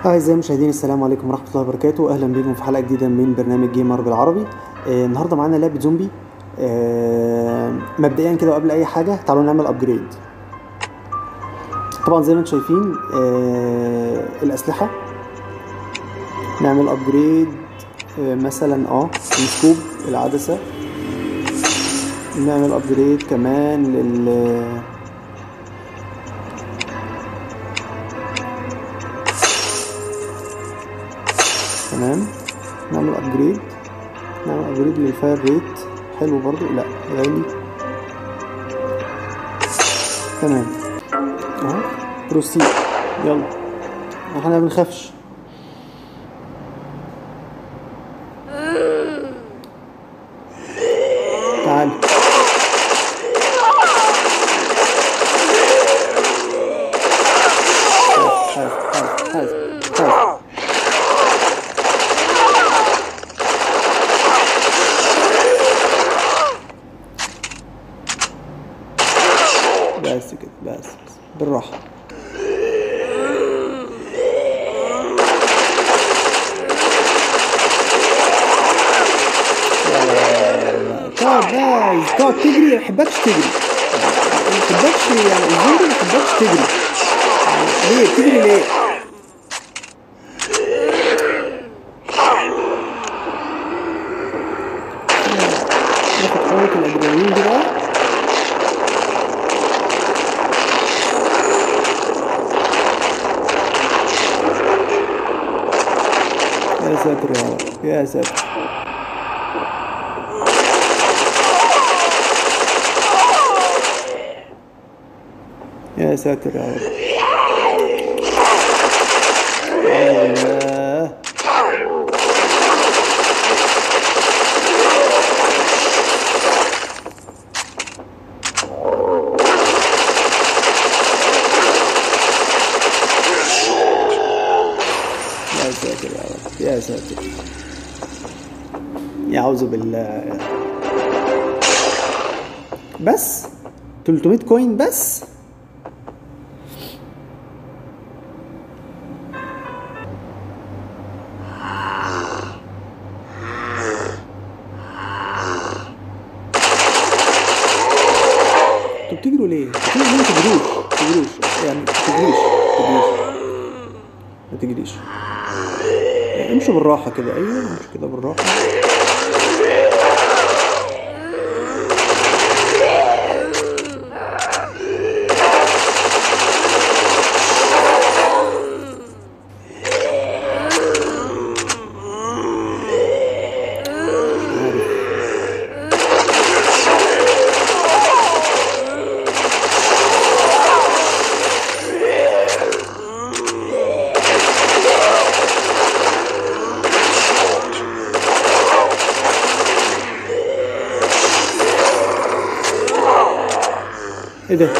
أعزائي المشاهدين السلام عليكم ورحمة الله وبركاته أهلا بكم في حلقة جديدة من برنامج جيمر بالعربي آه النهاردة معانا لعبة زومبي آه مبدئيا كده وقبل أي حاجة تعالوا نعمل أبجريد طبعا زي ما انتم شايفين آه الأسلحة نعمل أبجريد آه مثلا اه السكوب العدسة نعمل أبجريد كمان لل تمام نعمل ابجريد نعمل ابجريد للفاير ريت حلو برضو لا غالي تمام اهو بروسيد يلا احنا ما بنخافش تعال حاز حاز حاز حاز بس كده بس بس بالراحة تقعد بقى تقعد تجري ما يحبكش تجري ما يحبكش يعني الزومبي ما يحبكش تجري يعني ليه بتجري ليه؟ ناخد حركة الأدرينالين دي بقى يا ساتر يا رب يا ساتر يا ساتر يا رب أعوذ بالله يا ساتر يا رب يا ساتر يعوذ بالله بس 300 كوين بس انتوا بتجروا ليه؟ بتجروا ليه ما تجروش؟ ما تجروش يعني ما تجريش ما تجريش ما تجريش يعني امشوا بالراحة كده ايوه امشوا كده بالراحة مش عارف ايه ده؟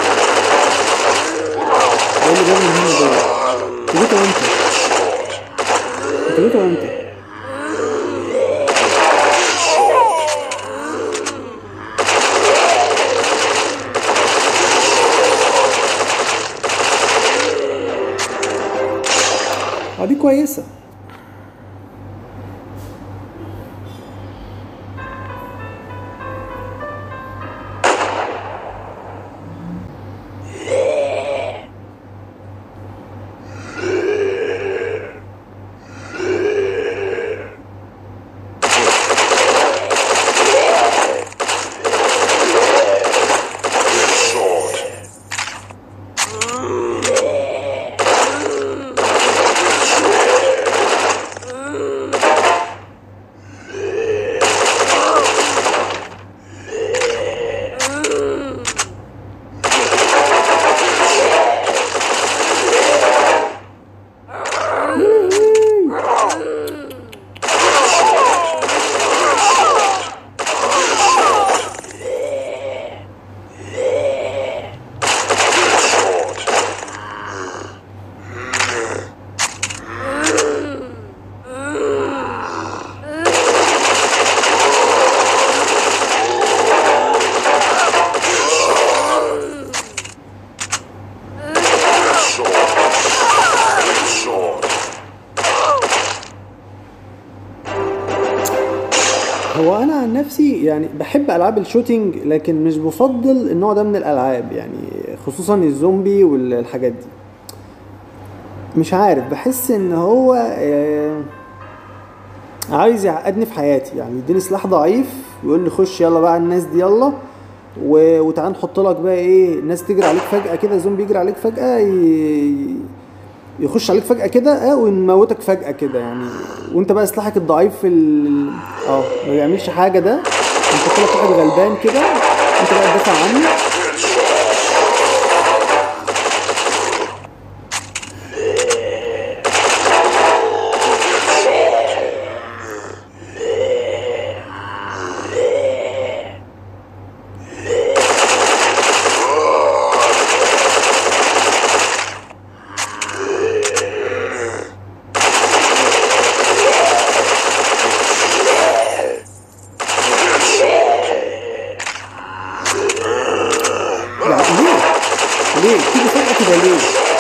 ايه اللي جاب من هنا ده؟ انت جيت امتى؟ انت جيت امتى؟ اه دي كويسة نفسي يعني بحب العاب الشوتينج لكن مش بفضل النوع ده من الالعاب يعني خصوصا الزومبي والحاجات دي مش عارف بحس ان هو آه، عايز يعقدني في حياتي يعني يديني سلاح ضعيف ويقول لي خش يلا بقى الناس دي يلا و... وتعال نحط لك بقى ايه الناس تجري عليك فجأة كده زومبي يجري عليك فجأة ي... يخش عليك فجأة كده اه ويموتك فجأة كده يعني وانت بقى سلاحك الضعيف في ال... اه ما بيعملش حاجة ده انت كده واحد غلبان كده انت بقى تدافع عنه يعني ليه؟ ليه؟ تيجي فجأة كده ليه؟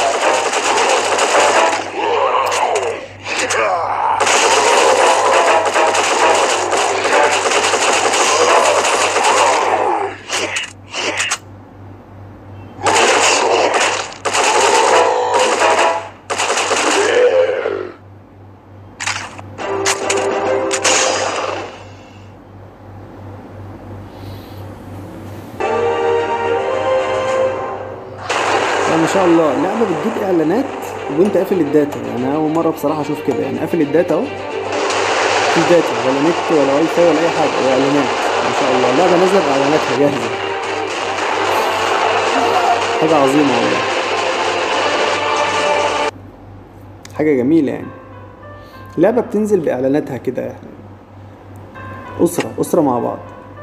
لا ما شاء الله لعبة بتجيب اعلانات وانت قافل الداتا يعني أنا اول مرة بصراحة اشوف كده يعني قافل الداتا اهو مفيش داتا ولا نت ولا واي فاي ولا اي حاجة هي اعلانات ما شاء الله اللعبة نازلة باعلاناتها جاهزة حاجة عظيمة والله حاجة جميلة يعني لعبة بتنزل باعلاناتها كده يعني أسرة أسرة مع بعض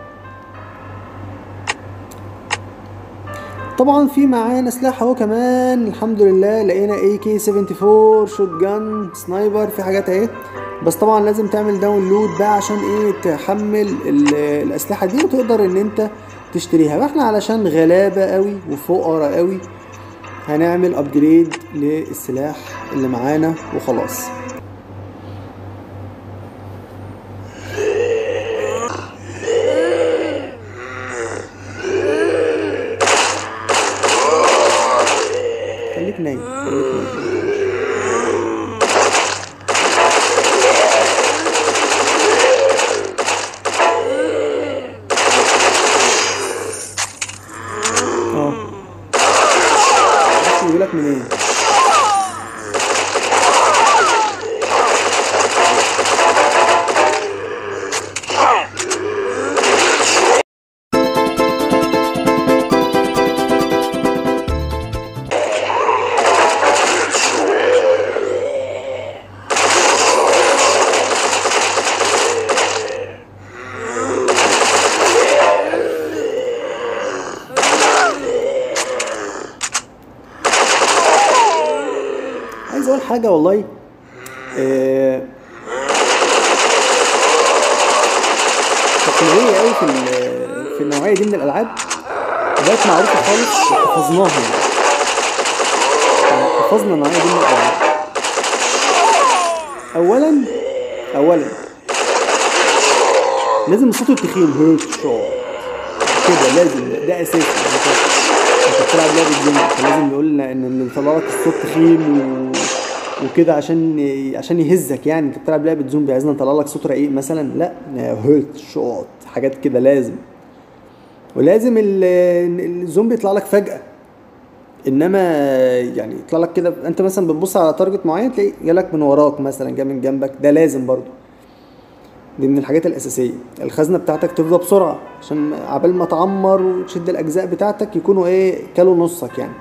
طبعا في معانا سلاح اهو كمان الحمد لله لقينا اي كي 74 شوت جان سنايبر في حاجات اهي بس طبعا لازم تعمل داونلود بقى عشان ايه تحمل ال- الاسلحه دي وتقدر ان انت تشتريها واحنا علشان غلابه قوي وفقراء قوي هنعمل ابجريد للسلاح اللي معانا وخلاص خليك نايم خليك نايم اه معرفش يجيلك منين عايز اقول حاجه والله آه، تقليديه قوي في ال- في النوعيه دي من الالعاب بقت معروفه خالص وحفظناها يعني حفظنا النوعيه دي من الالعاب اولا اولا لازم الصوت التخين هيك شوت كده لازم ده اساسي يعني انت انت بتلعب لعبه جيم فلازم يقول لنا ان اللي يطلع لك الصوت تخين و... وكده عشان عشان يهزك يعني انت بتلعب لعبه زومبي عايزنا نطلع لك صوت رقيق مثلا لا هيت شوت حاجات كده لازم ولازم ال- الزومبي يطلع لك فجأة انما يعني يطلع لك كده انت مثلا بتبص على تارجت معين تلاقيه جالك من وراك مثلا جاي من جنبك ده لازم برضو دي من الحاجات الأساسية الخزنة بتاعتك تفضى بسرعة عشان عبال ما تعمر وتشد الأجزاء بتاعتك يكونوا إيه كلوا نصك يعني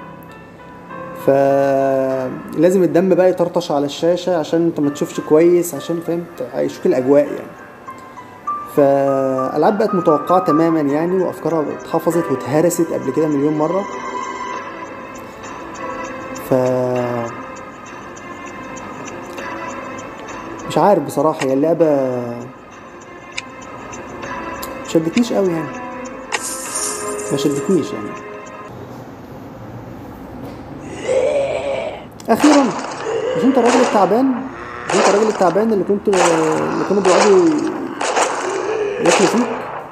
فلازم الدم بقى يطرطش على الشاشة عشان انت ما تشوفش كويس عشان فاهم تعيشوك الأجواء يعني فألعاب بقت متوقعة تماما يعني وأفكارها اتحفظت واتهرست قبل كده مليون مرة ف مش عارف بصراحة هي اللعبة شدتنيش قوي يعني ما شدتنيش يعني اخيرا مش انت الراجل التعبان مش انت الراجل التعبان اللي كنت اللي كانوا بيقعدوا ياكلوا فيك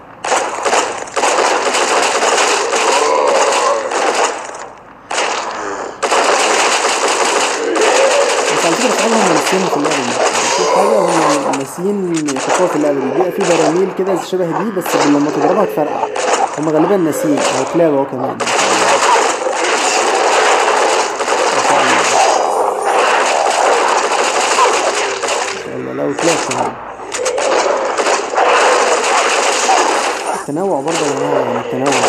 ناسيين يحطوها في اللعبه دي بيبقى في براميل كده شبه دي بس لما تضربها تفرقع هم غالبا ناسيين هو كلاب اهو كمان ما شاء الله ما شاء الله لا وكلاب كمان التنوع برضه يا جماعه يعني التنوع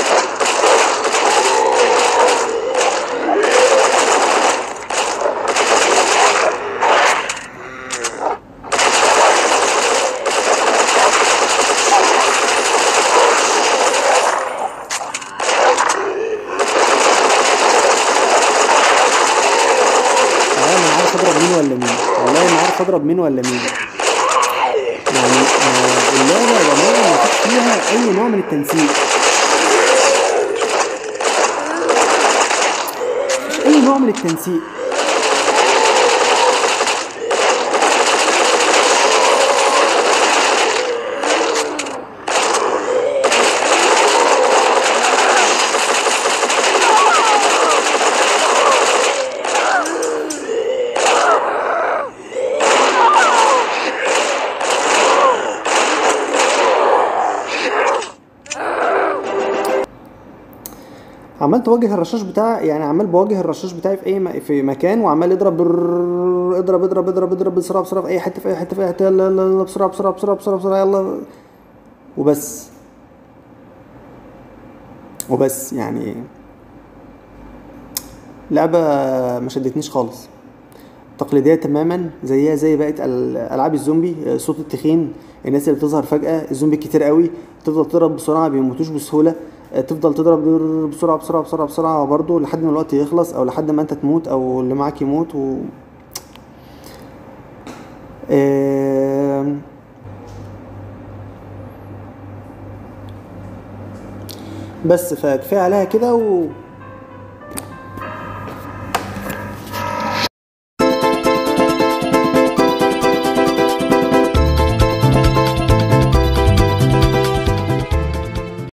والله ما عارف اضرب مين ولا مين والله ما عارف اضرب مين ولا مين يعني آه، اللعبة يا جماعة ما فيش فيها أي نوع من التنسيق مفيش أي نوع من التنسيق عمال توجه الرشاش بتاع يعني عمال بوجه الرشاش بتاعي في اي م... في مكان وعمال يضرب برررر، اضرب اضرب اضرب اضرب بسرعه بسرعه في اي حته في اي حته في اي حته يلا يلا يلا بسرعه بسرعه بسرعه بسرعه بسرعه يلا وبس وبس يعني لعبة ما شدتنيش خالص تقليدية تماما زيها زي بقية ال- ألعاب الزومبي صوت التخين الناس اللي بتظهر فجأة الزومبي كتير قوي تفضل تضرب بسرعة ما بيموتوش بسهولة تفضل تضرب بسرعة بسرعة بسرعة بسرعة برضه لحد ما الوقت يخلص أو لحد ما أنت تموت أو اللي معاك يموت و آم، بس فكفاية عليها كده و